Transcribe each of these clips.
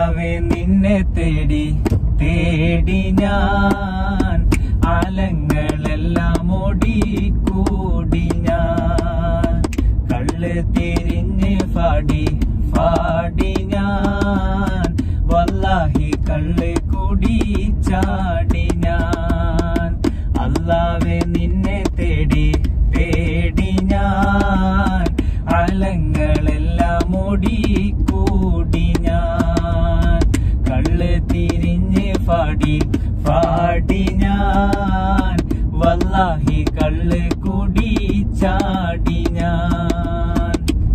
അല്ലാവേ നിന്നെ തേടി തേടി ഞാൻ ആലങ്ങളെല്ലാം ഓടിക്കൂടി ഞാൻ കള്ള് തിരിഞ്ഞ് ഫാടി ഫാടി ഞാൻ വല്ലാഹി കള്ള് കുടി ചാടി ഞാൻ അല്ലാവേ നിന്നെ തേടി തേടി ഞാൻ അലങ്ങളെല്ലാം ഓടിക്കൂടി ഞാൻ കള്ള് തിരിഞ്ഞ് ഫാടി ഫാടി ഞാൻ വല്ലാഹി കള്ള് കുടി ചാടി ഞാൻ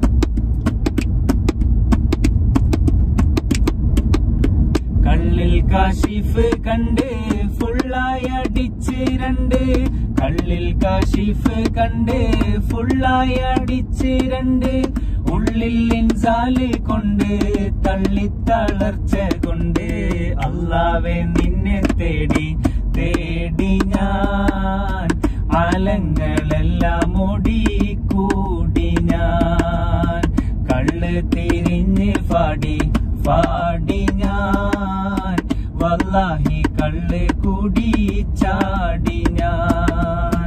കള്ളിൽ കാശിഫ് കണ്ട് ഫുള്ളായി അടിച്ച് രണ്ട് കള്ളിൽ കാശിഫ് കണ്ട് ഫുള്ളായി അടിച്ച് രണ്ട് ഉള്ളിൽ ഇൻസാല് കൊണ്ട് തള്ളിത്തളർച്ച കൊണ്ട് അല്ലാവേ നിന്നെ തേടി തേടി ഞാൻ ആലങ്ങളെല്ലാം ഓടിക്കൂടി ഞാൻ കള്ള് തിരിഞ്ഞ് ഫാടി ഫാടി ഞാൻ വല്ലാഹി കള്ള് കുടി ചാടി ഞാൻ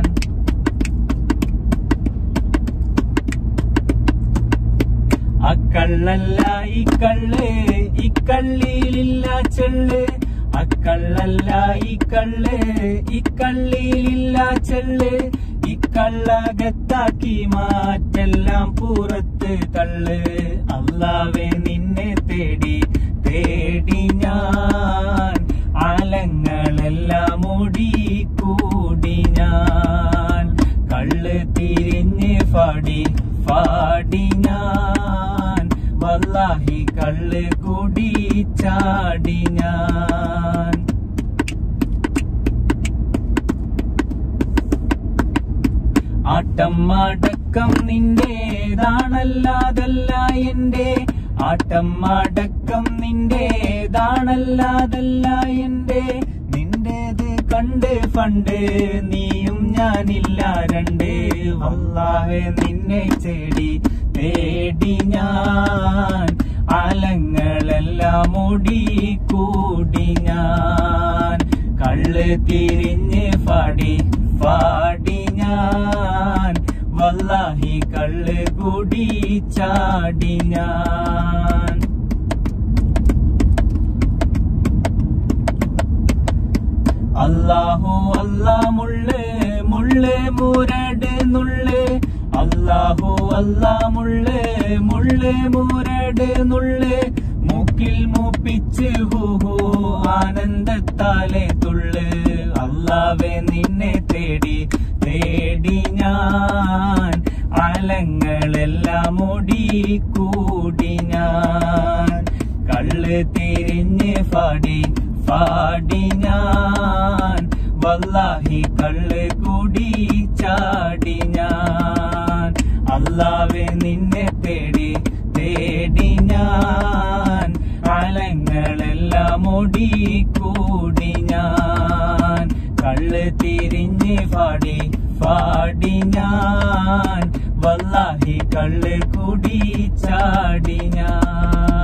അക്കള്ളല്ല ഈ കള്ള് ഈ കള്ളിയിലില്ല ചെള്ള് അക്കള്ളല്ല ഈ കള്ള് ഈ കള്ളിയിലില്ല ചെള്ള് ഈ കള്ളകത്താക്കി മാറ്റെല്ലാം പുറത്ത് തള്ള് അല്ലാവേ നിന്നെ തേടി തേടി ഞാൻ ആലങ്ങളെല്ലാം ഓടിക്കൂടി ഞാൻ കള്ള് തിരിഞ്ഞ് ഫാടി ഫാടി ഞാൻ വല്ലാഹി കള്ള് കുടി ചാടി ഞാൻ ആട്ടം അടക്കം നിന്റേതാണല്ലാതല്ല എന്റെ ആട്ടം അടക്കം നിന്റേതാണല്ലാതല്ല എന്റെ നിന്റേത് കണ്ട് ഫണ്ട് നീയും ഞാനില്ല രണ്ട് വല്ലാഹെ നിന്നെ തേടി തേടി ഞാൻ ആലങ്ങളെല്ലാം ഓടിക്കൂടി ഞാൻ കള്ള് തിരിഞ്ഞ് ഫാടി ഫാടി ഞാൻ വല്ലാഹി കള്ള് കുടി ചാടി ഞാൻ അല്ലാഹു അല്ലാ മുള്ള് മുള്ള് മുരട് നുള്ള് അല്ലാഹു അല്ലാ മുള്ള് മുള്ള് മുരട് നുള്ള് മൂക്കിൽ മൂപ്പിച്ച് ഹൂഹു ആനന്ദത്താലെ തുള്ള് അല്ലാവേ നിന്നെ തേടി തേടി ഞാൻ ആലങ്ങളെല്ലാം ഓടിക്കൂടി ഞാൻ കള്ള് തിരിഞ്ഞ് ഫാടി ഫാടി ഞാൻ വല്ലാഹി കള്ള് കുടി ചാടി ഞാൻ അല്ലാവേ നിന്നെ തേടി തേടി ഞാൻ ആലങ്ങളെല്ലാം ഓടിക്കൂടി ഞാൻ കള്ള് തിരിഞ്ഞ് ഫാടി ഫാടി ഞാൻ വല്ലാഹി കള്ള് കുടി ചാടി ഞാൻ